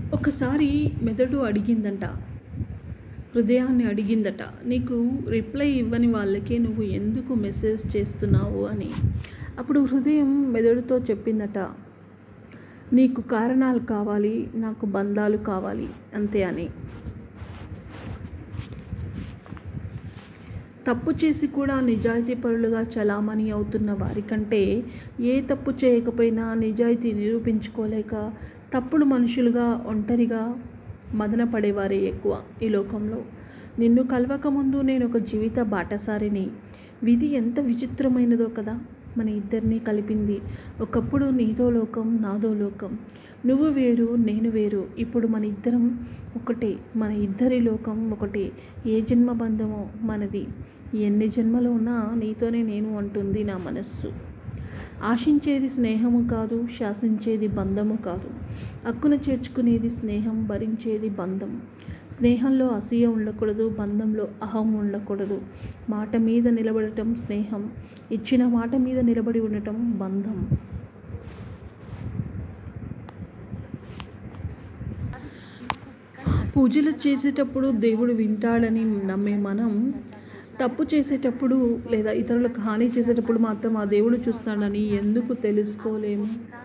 ఒకసారి మెదడు అడిగిందంట హృదయాన్ని అడిగిందట నీకు రిప్లై ఇవ్వని వాళ్ళకి నువ్వు ఎందుకు మెసేజ్ చేస్తున్నావు అని అప్పుడు హృదయం మెదడుతో చెప్పిందట నీకు కారణాలు కావాలి నాకు బంధాలు కావాలి అంతే అని తప్పు చేసి కూడా నిజాయితీ పరులుగా చలామణి అవుతున్న వారికంటే ఏ తప్పు చేయకపోయినా నిజాయితీ నిరూపించుకోలేక తప్పుడు మనుషులుగా ఒంటరిగా మదన పడేవారే ఎక్కువ ఈ లోకంలో నిన్ను కలవకముందు నేను ఒక జీవిత బాటసారిని విధి ఎంత విచిత్రమైనదో కదా మన ఇద్దరిని కలిపింది ఒకప్పుడు నీదో లోకం నాదో లోకం నువ్వు వేరు నేను వేరు ఇప్పుడు మన ఇద్దరం ఒకటే మన ఇద్దరి లోకం ఒకటే ఏ జన్మ బంధమో మనది ఎన్ని జన్మలో ఉన్నా నీతోనే నేను అంటుంది నా మనస్సు ఆశించేది స్నేహము కాదు శాసించేది బంధము కాదు అక్కున చేర్చుకునేది స్నేహం భరించేది బంధం స్నేహంలో అసూయ ఉండకూడదు బంధంలో అహం ఉండకూడదు మాట మీద నిలబడటం స్నేహం ఇచ్చిన మాట మీద నిలబడి ఉండటం బంధం పూజలు చేసేటప్పుడు దేవుడు వింటాడని నమ్మే మనం తప్పు చేసేటప్పుడు లేదా ఇతరులకు హాని చేసేటప్పుడు మాత్రం ఆ దేవుడు చూస్తాడని ఎందుకు తెలుసుకోలేము